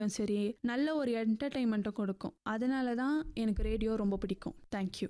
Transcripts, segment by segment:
சரி நல்ல ஒரு என்டர்டைன்மெண்ட்டை கொடுக்கும் அதனால தான் எனக்கு ரேடியோ ரொம்ப பிடிக்கும் தேங்க்யூ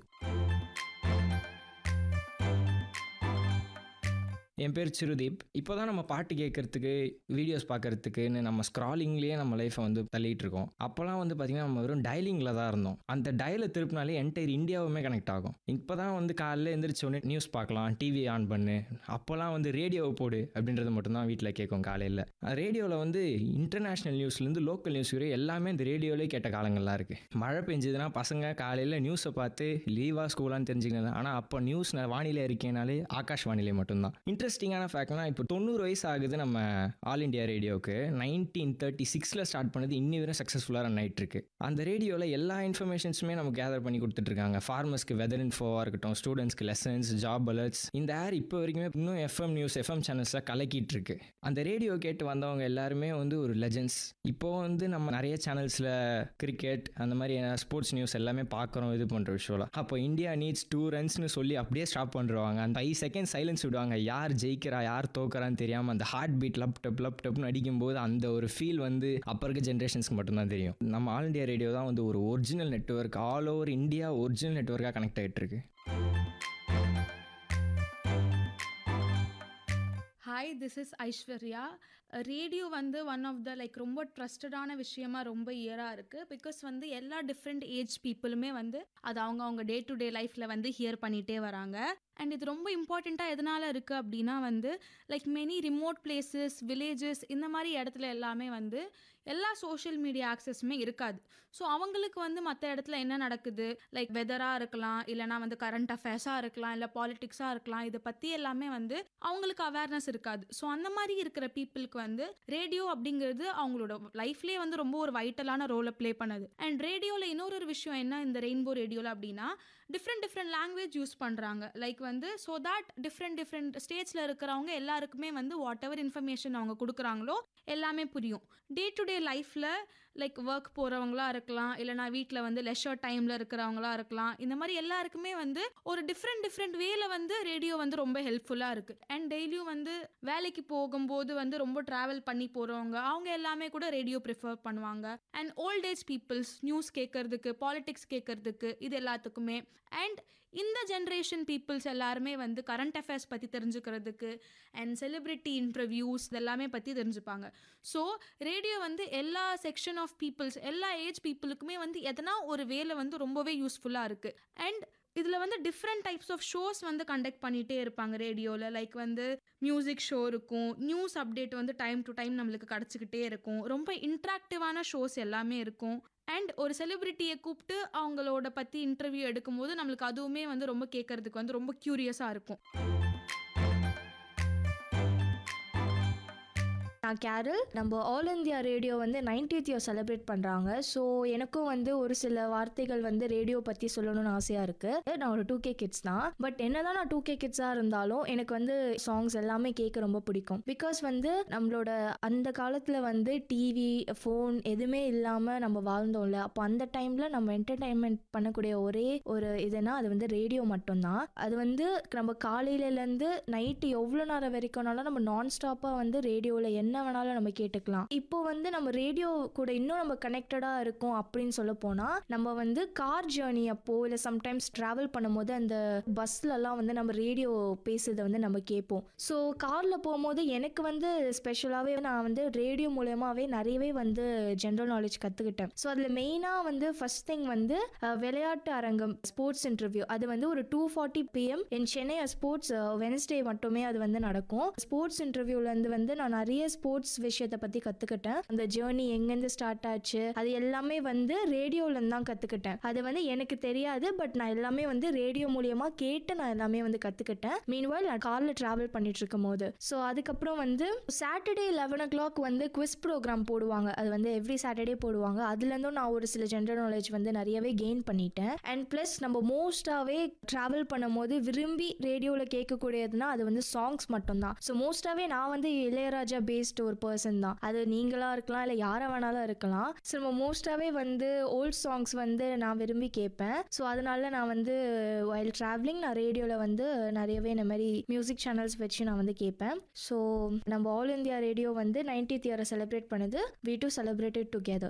என் பேர் சிறுதீப் இப்போ தான் நம்ம பாட்டு கேட்கறதுக்கு வீடியோஸ் பார்க்கறதுக்குன்னு நம்ம ஸ்க்ராலிங்லேயே நம்ம லைஃப்பை வந்து தள்ளிட்டு இருக்கோம் அப்போலாம் வந்து பார்த்திங்கன்னா நம்ம வெறும் டயலிங்கில் தான் இருந்தோம் அந்த டயலை திருப்பினாலே என்டையர் இந்தியாவுமே கனெக்ட் ஆகும் இப்போ தான் வந்து காலையில் எந்திரிச்ச உடனே நியூஸ் பார்க்கலாம் டிவி ஆன் பண்ணு அப்போல்லாம் வந்து ரேடியோவை போடு அப்படின்றது மட்டும்தான் வீட்டில் கேட்கும் காலையில் ரேடியோவில் வந்து இன்டர்நேஷ்னல் நியூஸ்லேருந்து லோக்கல் நியூஸ் வரை எல்லாமே இந்த ரேடியோவிலே கேட்ட காலங்கள்லாம் இருக்குது மழை பெஞ்சதுன்னா பசங்க காலையில் நியூஸை பார்த்து லீவா ஸ்கூலான்னு தெரிஞ்சுக்கலாம் ஆனால் அப்போ நியூஸ் வானிலை இருக்கேனாலே ஆகாஷ் வானிலை மட்டும்தான் இன்ட்ரெஸ்டிங்கான ஃபேக்ட்னா இப்போ தொண்ணூறு வயசு ஆகுது நம்ம ஆல் இண்டியா ரேடியோவுக்கு நைன்டீன் தேர்ட்டி சிக்ஸில் ஸ்டார்ட் பண்ணது இன்னி வரை சக்ஸஸ்ஃபுல்லாக ரன் ஆயிட்டு இருக்கு அந்த ரேடியோவில் எல்லா இன்ஃபர்மேஷன்ஸுமே நமக்கு கேதர் பண்ணி கொடுத்துட்ருக்காங்க ஃபார்மர்ஸ்க்கு வெதர் இன்ஃபோவாக இருக்கட்டும் ஸ்டூடெண்ட்ஸ்க்கு லெசன்ஸ் ஜாப் அலர்ட்ஸ் இந்த ஏர் இப்போ வரைக்குமே இன்னும் எஃப்எம் நியூஸ் எஃப்எம் சேனல்ஸில் கலக்கிட்டு இருக்கு அந்த ரேடியோ கேட்டு வந்தவங்க எல்லாருமே வந்து ஒரு லெஜெண்ட்ஸ் இப்போ வந்து நம்ம நிறைய சேனல்ஸில் கிரிக்கெட் அந்த மாதிரி ஸ்போர்ட்ஸ் நியூஸ் எல்லாமே பார்க்குறோம் இது பண்ணுற விஷயம்லாம் அப்போ இந்தியா நீட்ஸ் டூ ரன்ஸ்னு சொல்லி அப்படியே ஸ்டாப் பண்ணுறாங்க அந்த ஃபைவ் செகண்ட் சைலன்ஸ் விடுவாங்க யார் ஜெயிக்கிறா யார் தோக்குறான்னு தெரியாமல் அந்த heart beat lub dub lub டப்னு அடிக்கும்போது அந்த ஒரு ஃபீல் வந்து அப்போ இருக்க ஜென்ரேஷன்ஸ்க்கு மட்டும்தான் தெரியும் நம்ம ஆல் இண்டியா ரேடியோ தான் வந்து ஒரு original network all over India original நெட்ஒர்க்காக கனெக்ட் ஆகிட்டு இருக்கு hi this is Aishwarya radio வந்து ஒன் ஆஃப் த லைக் ரொம்ப ட்ரஸ்டடான விஷயமா ரொம்ப இயராக இருக்குது பிகாஸ் வந்து எல்லா டிஃப்ரெண்ட் ஏஜ் பீப்புளுமே வந்து அது அவங்க அவங்க டே டு டே லைஃப்பில் வந்து ஹியர் பண்ணிகிட்டே வராங்க அண்ட் இது ரொம்ப இம்பார்ட்டண்ட்டாக எதனால் இருக்குது அப்படின்னா வந்து like many remote places villages இந்த மாதிரி இடத்துல எல்லாமே வந்து எல்லா சோஷியல் மீடியா ஆக்சஸுமே இருக்காது ஸோ அவங்களுக்கு வந்து மற்ற இடத்துல என்ன நடக்குது லைக் வெதராக இருக்கலாம் இல்லைனா வந்து கரண்ட் அஃபேர்ஸாக இருக்கலாம் இல்லை பாலிட்டிக்ஸாக இருக்கலாம் இதை பற்றி எல்லாமே வந்து அவங்களுக்கு அவேர்னஸ் இருக்காது ஸோ அந்த மாதிரி இருக்கிற பீப்புளுக்கு வந்து ரேடியோ அப்படிங்கிறது அவங்களோட லைஃப்லேயே வந்து ரொம்ப ஒரு வைட்டலான ரோலை ப்ளே பண்ணுது அண்ட் ரேடியோவில் இன்னொரு ஒரு விஷயம் என்ன இந்த ரெயின்போ ரேடியோவில் அப்படின்னா டிஃப்ரெண்ட் டிஃப்ரெண்ட் லாங்குவேஜ் யூஸ் பண்ணுறாங்க லைக் வந்து ஸோ தட் டிஃப்ரெண்ட் டிஃப்ரெண்ட் ஸ்டேட்ஸில் இருக்கிறவங்க எல்லாருக்குமே வந்து வாட் எவர் இன்ஃபர்மேஷன் அவங்க கொடுக்குறாங்களோ எல்லாமே புரியும் டே டு டே லைஃப்பில் லைக் ஒர்க் போகிறவங்களா இருக்கலாம் இல்லைனா வீட்டில் வந்து லெஷர் டைமில் இருக்கிறவங்களா இருக்கலாம் இந்த மாதிரி எல்லாருக்குமே வந்து ஒரு டிஃப்ரெண்ட் டிஃப்ரெண்ட் வேல வந்து ரேடியோ வந்து ரொம்ப ஹெல்ப்ஃபுல்லாக இருக்குது அண்ட் டெய்லியும் வந்து வேலைக்கு போகும்போது வந்து ரொம்ப ட்ராவல் பண்ணி போகிறவங்க அவங்க எல்லாமே கூட ரேடியோ ப்ரிஃபர் பண்ணுவாங்க and old age peoples news கேட்கறதுக்கு பாலிடிக்ஸ் கேட்கறதுக்கு இது எல்லாத்துக்குமே அண்ட் இந்த ஜென்ரேஷன் பீப்புள்ஸ் எல்லாருமே வந்து கரண்ட் அஃபேர்ஸ் பற்றி தெரிஞ்சுக்கிறதுக்கு அண்ட் செலிப்ரிட்டி இன்டர்வியூஸ் இதெல்லாமே பற்றி தெரிஞ்சுப்பாங்க ஸோ ரேடியோ வந்து எல்லா செக்ஷன் ஆஃப் பீப்புள்ஸ் எல்லா ஏஜ் பீப்புளுக்குமே வந்து எதனா ஒரு வேலை வந்து ரொம்பவே யூஸ்ஃபுல்லாக இருக்குது அண்ட் இதில் வந்து டிஃப்ரெண்ட் டைப்ஸ் ஆஃப் ஷோஸ் வந்து கண்டக்ட் பண்ணிகிட்டே இருப்பாங்க ரேடியோவில் லைக் வந்து மியூசிக் ஷோ இருக்கும் நியூஸ் அப்டேட் வந்து டைம் டு டைம் நம்மளுக்கு கிடச்சிக்கிட்டே இருக்கும் ரொம்ப இன்ட்ராக்டிவான ஷோஸ் எல்லாமே இருக்கும் அண்ட் ஒரு செலிப்ரிட்டியை கூப்பிட்டு அவங்களோட பற்றி இன்டர்வியூ எடுக்கும்போது நம்மளுக்கு அதுவுமே வந்து ரொம்ப கேட்கறதுக்கு வந்து ரொம்ப க்யூரியஸாக இருக்கும் நான் கேரல் நம்ம ஆல் இந்தியா ரேடியோ வந்து நைன்டீத் இயர் செலிப்ரேட் பண்ணுறாங்க ஸோ எனக்கும் வந்து ஒரு சில வார்த்தைகள் வந்து ரேடியோ பற்றி சொல்லணும்னு ஆசையாக இருக்குது நான் ஒரு டூ கே கிட்ஸ் தான் பட் என்னதான் நான் டூ கே கிட்ஸாக இருந்தாலும் எனக்கு வந்து சாங்ஸ் எல்லாமே கேட்க ரொம்ப பிடிக்கும் பிகாஸ் வந்து நம்மளோட அந்த காலத்தில் வந்து டிவி ஃபோன் எதுவுமே இல்லாமல் நம்ம வாழ்ந்தோம்ல அப்போ அந்த டைமில் நம்ம என்டர்டைன்மெண்ட் பண்ணக்கூடிய ஒரே ஒரு இதுனா அது வந்து ரேடியோ மட்டும்தான் அது வந்து நம்ம காலையிலேருந்து நைட்டு எவ்வளோ நேரம் வரைக்கும்னாலும் நம்ம நான் ஸ்டாப்பாக வந்து ரேடியோவில் என்ன வேணாலும் நம்ம கேட்டுக்கலாம் இப்போ வந்து நம்ம ரேடியோ கூட இன்னும் நம்ம கனெக்டடாக இருக்கோம் அப்படின்னு சொல்ல போனால் நம்ம வந்து கார் ஜேர்னி அப்போ இல்லை சம்டைம்ஸ் ட்ராவல் பண்ணும்போது அந்த பஸ்லலாம் வந்து நம்ம ரேடியோ பேசுறதை வந்து நம்ம கேட்போம் ஸோ காரில் போகும்போது எனக்கு வந்து ஸ்பெஷலாகவே நான் வந்து ரேடியோ மூலயமாவே நிறையவே வந்து ஜென்ரல் நாலேஜ் கற்றுக்கிட்டேன் ஸோ அதில் மெயினாக வந்து ஃபர்ஸ்ட் திங் வந்து அஹ், விளையாட்டு அரங்கம் ஸ்போர்ட்ஸ் இன்டர்வியூ அது வந்து ஒரு டூ ஃபார்ட்டி பிஎம் என் சென்னை ஸ்போர்ட்ஸ் வெனஸ்டே மட்டுமே அது வந்து நடக்கும் ஸ்போர்ட்ஸ் இன்டர்வியூலேருந்து வந்து நான் நிறைய ஸ்போர்ட்ஸ் விஷயத்தை பற்றி கற்றுக்கிட்டேன் அந்த ஜேர்னி எங்கேருந்து ஸ்டார்ட் ஆச்சு அது எல்லாமே வந்து ரேடியோலேருந்து தான் கற்றுக்கிட்டேன் அது வந்து எனக்கு தெரியாது பட் நான் எல்லாமே வந்து ரேடியோ மூலியமா கேட்டு நான் எல்லாமே வந்து கற்றுக்கிட்டேன் மீன்வால் நான் காரில் ட்ராவல் பண்ணிட்டு இருக்கும் போது ஸோ அதுக்கப்புறம் வந்து சாட்டர்டே லெவன் ஓ கிளாக் வந்து குவிஸ் ப்ரோக்ராம் போடுவாங்க அது வந்து எவ்ரி சாட்டர்டே போடுவாங்க அதுலேருந்தும் நான் ஒரு சில ஜென்ரல் நாலேஜ் வந்து நிறையவே கெயின் பண்ணிட்டேன் அண்ட் ப்ளஸ் நம்ம மோஸ்டாகவே ட்ராவல் பண்ணும்போது விரும்பி ரேடியோவில் கேட்கக்கூடியதுன்னா அது வந்து சாங்ஸ் மட்டும்தான் ஸோ மோஸ்டாகவே நான் வந்து இளையராஜா பேஸ்ட் அட்லீஸ்ட் ஒரு பர்சன் தான் அது நீங்களா இருக்கலாம் இல்லை யாரை வேணாலும் இருக்கலாம் ஸோ நம்ம மோஸ்ட்டாகவே வந்து ஓல்ட் சாங்ஸ் வந்து நான் விரும்பி கேட்பேன் ஸோ அதனால நான் வந்து வைல் ட்ராவலிங் நான் ரேடியோவில் வந்து நிறையவே இந்த மாதிரி மியூசிக் சேனல்ஸ் வச்சு நான் வந்து கேட்பேன் ஸோ நம்ம ஆல் இந்தியா ரேடியோ வந்து நைன்டீத் இயரை செலிப்ரேட் பண்ணுது வி டு செலிப்ரேட்டட் டுகெதர்